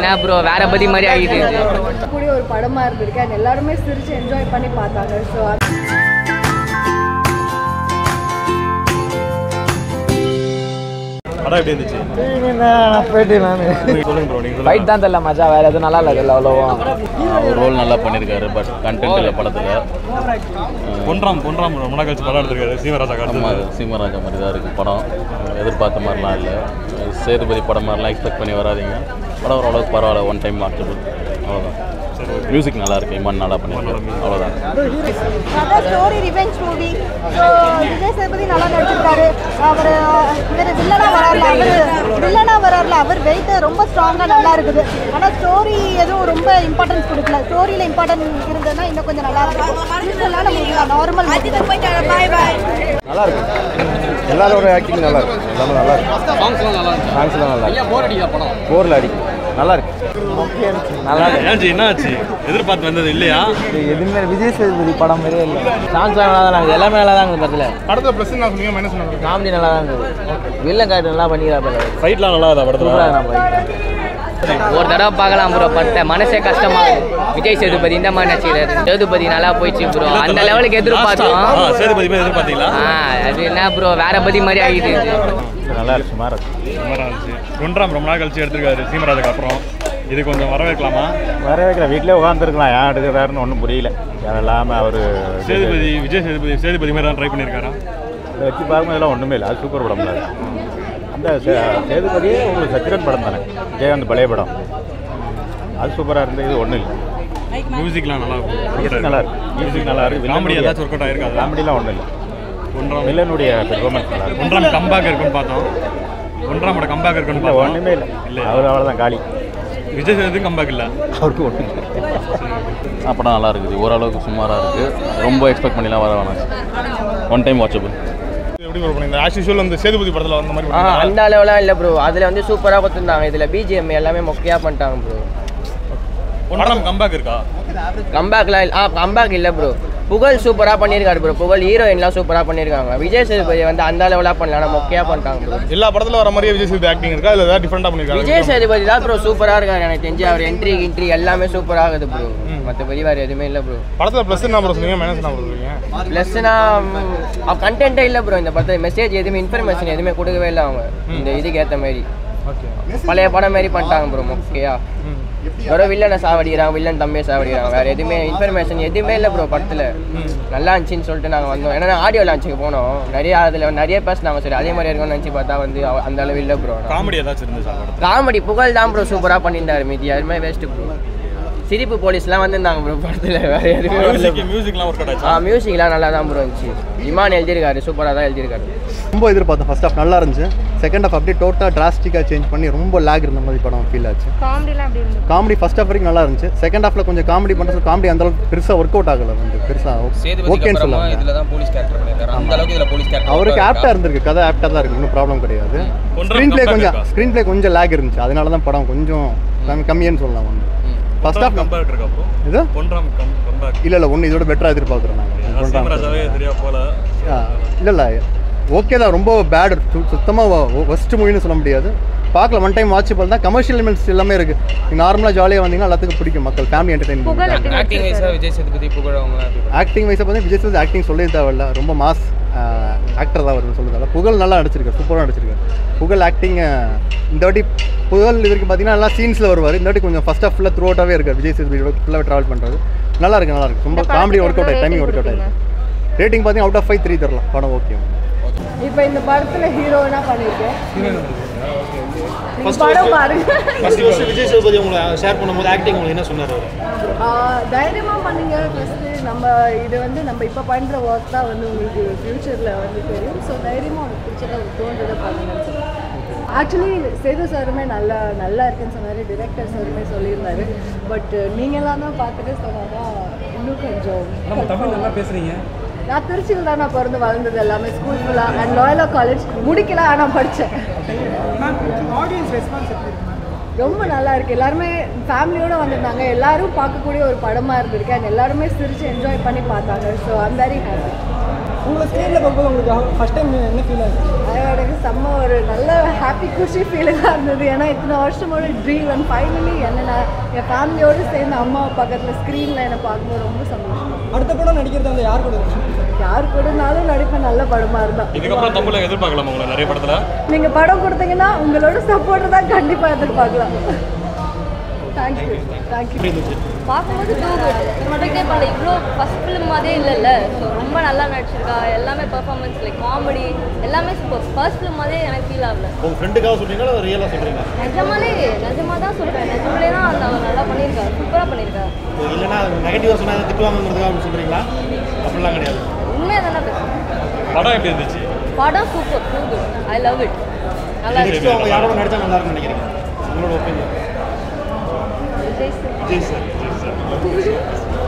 என்ன ப்ரோ வேற பதி மாதிரி ஆகிடுது கூடிய ஒரு படமா இருந்திருக்கு and எல்லாருமே சிரிச்சு என்ஜாய் பண்ணி பார்த்தாங்க ஸோ படம் எப்படி இருந்துச்சு சொல்லுங்க ப்ரோ நீங்க ஃபைட் தான் தெரியல மஜா வேற எதுவும் நல்லா இல்லை தெரியல அவ்வளோவா அவர் ரோல் நல்லா பண்ணியிருக்காரு பட் கண்டென்ட் இல்லை படத்தில் பொன்றாம் பொன்றாம் ரொம்ப நாள் கழிச்சு படம் எடுத்திருக்காரு சீமராஜா நம்ம காட்டு சீமராஜா மாதிரி தான் இருக்குது படம் எதிர்பார்த்த மாதிரிலாம் இல்லை சேதுபதி படம் மாதிரிலாம் எக்ஸ்பெக்ட் பண்ணி வராதீங்க படம் ஓரளவுக்கு பரவாயில்ல ஒன் டைம் வாட்சபிள் அவ்வளோதான் மியூசிக் நல்லா இருக்கு இமான் நல்லா பண்ணியிருக்காரு அவ்வளோதான் அதான் story revenge movie so Vijay Sethupathi நல்லா நடிச்சிருக்காரு அவர் இவர் வில்லனா வரார்ல அவர் வில்லனா வரார்ல அவர் வெயிட் ரொம்ப ஸ்ட்ராங்காக நல்லா இருக்குது ஆனால் ஸ்டோரி எதுவும் ரொம்ப இம்பார்ட்டன்ஸ் கொடுக்கல ஸ்டோரியில் இம்பார்ட்டன்ஸ் இருந்ததுன்னா இன்னும் கொஞ்சம் நல்லா இருக்கும் யூஸ்வலான மூவி நார்மல் நல்லா இருக்கு எல்லாரோட ஆக்டிங் நல்லா இருக்கு எல்லாமே நல்லா இருக்கு சாங்ஸ்லாம் நல்லா இருக்கு சாங்ஸ்லாம் நல்லா இருக்கு போர் அடிக்கா படம் போரில் அடிக்கும் நல்லா இருக்கு நல்லா இருக்கு ஏன்ஜி என்ன ஆச்சு எதிர்பார்த்து வந்தது இல்லையா இது எதுவுமே விஜய் சேதுபதி படம் மாதிரியே இல்லை சாங்ஸ் நல்லா தான் இருக்குது எல்லாமே நல்லா தான் இருக்குது படத்தில் படத்தில் ப்ளஸ் நான் சொன்னீங்க மைனஸ் சொன்னாங்க காமெடி நல்லா தான் இருக்குது வில்லன் கேரக்டர் நல்லா பண்ணிக்கிறா ஃபைட்லாம் நல்லா இருக்கா சூப்பராக படத்தில் நான் ஒரு தடவை பார்க்கலாம் ப்ரோ படத்தை மனசே கஷ்டமா இருக்கு. விஜய் சேதுபதி இந்த மாதிரி நடிச்சிருக்காரு சேதுபதி நல்லா போயிடுச்சு ப்ரோ அந்த லெவலுக்கு எதிர்பார்த்தோம் ஆ, சேதுபதி மாதிரி எதிர்பார்த்தீங்களா ஆ அது என்ன ப்ரோ வேற பதி மாதிரி ஆகிடுது நல்லா இருக்கு சுமார் இருக்கு சுமாரா இருந்துச்சு பொன்றாம் ரொம்ப நாள் கழிச்சு எடுத்திருக்காரு சீமராஜாக்கு அப்புறம் இது கொஞ்சம் வரவேற்கலாமா வர வைக்கல வீட்டிலே உட்காந்துருக்கலாம் ஏன் எடுக்கிறாருன்னு ஒன்றும் புரியல இல்லாமல் அவர் சேதுபதி விஜய் சேதுபதி சேதுபதி மாதிரி தான் ட்ரை பண்ணியிருக்காரா வச்சு பார்க்கும்போது இதெல்லாம் ஒன்றுமே இல்லை அது சூப்பர் படம் தான் அந்த சே- சேதுபதியே உங்களுக்கு சச்சிரன் படம் தானே விஜயகாந்த் பழைய படம் அது சூப்பராக இருந்தது இது ஒன்றும் இல்லை மியூசிக்லாம் நல்லா மியூசிக் நல்லா இருக்கு மியூசிக் நல்லா இருக்கு காமெடி ஏதாச்சும் ஒர்க் அவுட் ஆயிருக்கா காமெடிலாம் ஒன்றும் இல்லை ஒன்றாம் வில்லனுடைய பெர்ஃபார்மன்ஸ் நல்லா இருக்கு ஒன்றாம் கம்பேக் இருக்குன்னு பார்த்தோம் ஒன்றாமோட கம்பேக் இருக்குன்னு இல்லை பார்த்தோம் ஒன்றுமே இல்லை இல்லையா? அவர் அவ்வளோதான் காலி விஜய் சேதுபதி கம்பேக் இல்லை அவருக்கு ஒன்றும் ஆ, படம் நல்லா இருக்குது ஓரளவுக்கு சுமாராக இருக்குது ரொம்ப எக்ஸ்பெக்ட் பண்ணிலாம் வர வேணாம் ஒன் டைம் வாட்சபிள் எப்படி ப்ரோ பண்ணீங்க ஆஸ் யூஷுவல் அந்த சேதுபதி படத்தில் வந்த மாதிரி ஆ அந்த அளவுலாம் இல்லை ப்ரோ அதில் வந்து சூப்பராக கொடுத்துருந்தாங்க இதில் பிஜிஎம் எல்லாமே மொக்கையாக பண்ணிட்டாங்க ப்ரோ ஒன்றாம் கம்பேக் இருக்கா கம்பேக்லாம் இல்லை ஆ கம்பேக் இல்லை ப்ரோ புகழ் சூப்பராக பண்ணியிருக்காரு ப்ரோ புகழ் ஹீரோயின்லாம் சூப்பராக பண்ணியிருக்காங்க விஜய் சேதுபதி வந்து அந்த அளவுலாம் பண்ணல ஆனால் மொக்கையாக பண்ணிட்டாங்க ப்ரோ எல்லா படத்தில் வர மாதிரியே விஜய் சேதுபதி ஆக்டிங் இருக்கா இல்லை ஏதாவது டிஃப்ரெண்டாக பண்ணியிருக்காங்க விஜய் சேதுபதி தான் ப்ரோ சூப்பராக இருக்காரு எனக்கு தெரிஞ்சு அவர் என்ட்ரி கின்ட்ரி எல்லாமே சூப்பராக ஆகுது ப்ரோ மற்றபடி வேறு எதுவுமே இல்லை ப்ரோ படத்தில் ப்ளஸ் என்ன ப்ரோ சொன்னீங்க மைனஸ் என்ன ப்ரோ சொன்னீங்க ப்ளஸ்னா கண்டென்ட்டே இல்லை ப்ரோ இந்த படத்தில் மெசேஜ் எதுவுமே இன்ஃபர்மேஷன் எதுவுமே கொடுக்கவே இல்லை அவங்க இந்த இதுக்கு ஏற்ற மாதிரி ஓகே பழைய படம் மாதிரி பண்ணிட்டாங்க ப்ரோ மொக்கையா வெறும் வில்லனை சாவடிக்கிறாங்க வில்லன் தம்பியை சாவடிக்கிறாங்க வேற எதுவுமே இன்ஃபர்மேஷன் எதுவுமே இல்லை ப்ரோ படத்தில் நல்லா இருந்துச்சுன்னு சொல்லிட்டு நாங்கள் வந்தோம் ஏன்னா ஆடியோ லான்ச்சுக்கு போனோம் நிறைய அதில் நிறைய பேசினாங்க சரி அதே மாதிரி இருக்கும்னு நினச்சி பார்த்தா வந்து அவ- அந்த அளவு இல்லை ப்ரோ காமெடி ஏதாச்சும் இருந்துச்சா படத்தில் காமெடி புகழ் தான் ப்ரோ சூப்பராக பண்ணியிருந்தாரு மீதி யாருமே வேஸ்ட்டு ப்ரோ சிரிப்பு போலீஸ்லாம் வந்திருந்தாங்க ப்ரோ படத்தில் வேற எதுவுமே வரல மியூசிக் மியூசிக்லாம் ஒர்க் அவுட் ஆ ஆச்சு மியூசிக்லாம் நல்லா தான் ப்ரோ இருந்துச்சு இமான் எழுதியிருக்காரு சூப்பராக தான் எழுதியிருக்காரு ரொம்ப எதிர்பார்த்தேன் ஃபர்ஸ்ட் ஹாஃப் நல்லா இருந்துச்சு செகண்ட் ஹாஃப் அப்படியே டோட்டலாக டிராஸ்டிக்காக சேஞ்ச் பண்ணி ரொம்ப லேக் இருந்த மாதிரி படம் ஃபீல் ஆச்சு காமெடிலாம் அப்படி இருந்தது காமெடி ஃபர்ஸ்ட் ஹாஃப் வரைக்கும் நல்லா இருந்துச்சு செகண்ட் ஹாஃப்ல கொஞ்சம் காமெடி பண்ணுறது காமெடி அந்த அளவுக்கு பெருசாக ஒர்க் அவுட் ஆகல வந்து பெருசாக ஓகேன்னு சொல்லுவாங்க இதில் தான் போலீஸ் கேரக்டர் பண்ணியிருக்காரு அந்த அளவுக்கு இதில் போலீஸ் அவருக்கு ஆப்டாக இருந்திருக்கு கதை ஆப்டாக தான் இருக்கு ஒன்றும் ப்ராப்ளம் கிடையாது ஒன்றரை ஸ்க்ரீன் ப்ளே comeback கொஞ்சம் இருக்கா? ஸ்க்ரீன் ப்ளே கொஞ்சம் லேக் இருந்துச்சு அதனால தான் படம் கொஞ்சம் கம்மி- கம்மியான்னு சொல்லலாம் ஒன்று ஃபர்ஸ்ட் ஒன்றாம் ஹாஃப் கம்பேக் இருக்கா அப்போ இது ஒன்றாம் கம் கம்பேக் இல்லை இல்லை ஒன்று இதோட பெட்டராக எதிர்பார்க்குறோம் நாங்கள் சீமராஜாவே சரியா போல இல்லை இல்லை ஓகே தான் ரொம்ப பேட் சுத்தமாக ஒஸ்ட் மூவின்னு சொல்ல முடியாது பார்க்கலாம் ஒன் டைம் வாட்சபிள் தான் கமர்ஷியல் எலிமெண்ட்ஸ் எல்லாமே இருக்குது நார்மலாக ஜாலியாக வந்தீங்கன்னா எல்லாத்துக்கும் பிடிக்கும் மக்கள் ஃபேமிலி என்டர்டைன்மெண்ட் ஆக்டிங் வைஸாக விஜய் சேதுபதி புகழ் அவங்க ஆக்டிங் வைஸை பார்த்தா விஜய் சேது ஆக்டிங் சொல்லவே தேவையில்ல ரொம்ப மாஸ் ஆக்டர் தான் வருது சொல்லுறது புகழ் நல்லா நடிச்சிருக்காரு சூப்பராக நடிச்சிருக்காரு புகழ் ஆக்டிங் இந்த வாட்டி புகழ் இது வரைக்கும் பார்த்தீங்கன்னா நல்லா சீன்ஸில் வருவார் இந்த வாட்டி கொஞ்சம் ஃபஸ்ட் ஆஃப் ஃபுல்லாக த்ரூ அவுட்டாகவே இருக்கார் விஜய் சேதுபதியோட ஃபுல்லாக ட்ராவல் பண்ணுறது நல்லா இருக்கு நல்லா இருக்கு ரொம்ப காமெடி ஒர்க் அவுட் ஆகி டைமிங் ஒர்க் அவுட் ஆயிருக்கு ரேட்டிங் பார்த்தீங்கன்னா அவுட் ஆஃப் ஃபைவ் த்ரீ தரலாம் படம் ஓகே இப்போ இந்த படத்துல ஹீரோனா பண்ணிருக்கேன் நீங்க படம் பாருங்க ஃபர்ஸ்ட் ஃபர்ஸ்ட் விஜய் சேதுபதி உங்களை ஷேர் பண்ணும்போது ஆக்டிங் உங்களுக்கு என்ன சொன்னார் அவர் ஆஹ் தைரியமா பண்ணுங்க ஃபர்ஸ்ட் நம்ம இது வந்து நம்ம இப்போ பண்ற ஒர்க் தான் வந்து உங்களுக்கு ஃபியூச்சர்ல வந்து தெரியும் ஸோ தைரியமா உங்களுக்கு பிடிச்சத ஒரு தோன்றதை பண்ணுங்க ஆக்சுவலி சேது சாருமே நல்லா நல்லா இருக்குன்னு சொன்னாரு டிரெக்டர் சாருமே சொல்லியிருந்தாரு பட் நீங்களாம் தான் பார்த்துட்டு சொன்னாதான் இன்னும் கொஞ்சம் தமிழ் நல்லா பேசுறீங்க நான் திருச்சியில் தான் நான் பிறந்து வளர்ந்தது எல்லாமே ஸ்கூல் ஃபுல்லாக அண்ட் லாயலா காலேஜ் முடிக்கல ஆனால் படித்தேன் ரொம்ப நல்லா இருக்கு எல்லாருமே ஃபேமிலியோட வந்திருந்தாங்க எல்லாரும் பார்க்கக்கூடிய ஒரு படமா இருந்திருக்கு அண்ட் எல்லாருமே சிரிச்சு என்ஜாய் பண்ணி பார்த்தாங்க ஸோ ஐம் வெரி ஹாப்பி உங்களை ஸ்க்ரீனில் பார்க்கும்போது உங்களுக்கு ஃபஸ்ட் டைம் என்ன ஃபீல் ஆகுது எனக்கு செம்ம ஒரு நல்ல ஹாப்பி குஷி ஃபீலிங்காக இருந்தது ஏன்னா இத்தனை வருஷமோட ட்ரீம் அண்ட் ஃபைனலி என்ன நான் என் ஃபேமிலியோடு சேர்ந்து அம்மா பக்கத்தில் ஸ்க்ரீனில் என்னை பார்க்கும்போது ரொம்ப சந்தோஷம் அடுத்த படம் நடிக்கிறது வந்து யார் கூட இருக்கு? யார் கூடனாலும் நடிப்பேன் நல்ல படமாக இருந்தால் இதுக்கப்புறம் தமிழில் எதிர்பார்க்கலாம் உங்களை நிறைய படத்தில் நீங்கள் படம் கொடுத்தீங்கன்னா உங்களோட சப்போர்ட் தான் கண்டிப்பாக எதிர்பார்க்கலாம் தேங்க்யூ தேங்க்யூ பார்க்கும்போது டூ குட் ப்ரொடெக்டே பண்ணல இவ்வளோ ஃபஸ்ட் ஃபிலிம் மாதிரியே இல்லைல்ல ஸோ ரொம்ப நல்லா நடிச்சிருக்கா எல்லாமே பெர்ஃபார்மன்ஸ் லைக் காமெடி எல்லாமே சூப்பர் ஃபர்ஸ்ட் ஃபிலிம் மாதிரியே எனக்கு ஃபீல் ஆகல உங்கள் ஃப்ரெண்டுக்காக சொல்கிறீங்களா இல்லை ரியலாக சொல்கிறீங்களா நிஜமாலே நிஜமாக தான் சொல்கிறேன் நிஜமாலே தான் அந்த அவள் நல்லா பண்ணியிருக்கா சூப்பராக பண்ணியிருக்கா இப்போ இல்லைன்னா நெகட்டிவாக சொன்னால் திட்டுவாங்கிறதுக்காக அப்படி சொல்கிறீங்களா அப்படிலாம் கிடையாது உண்மையாக தானே பேசுகிறேன் படம் எப்படி இருந்துச்சு படம் super too good I love it நல்லா நெக்ஸ்ட் இருக்கு அவங்க யாரோட நடிச்சா நல்லா இருக்கும்னு நினைக்கிறீங்க உங்களோட opinion Vijay sir Vijay sir Vijay sir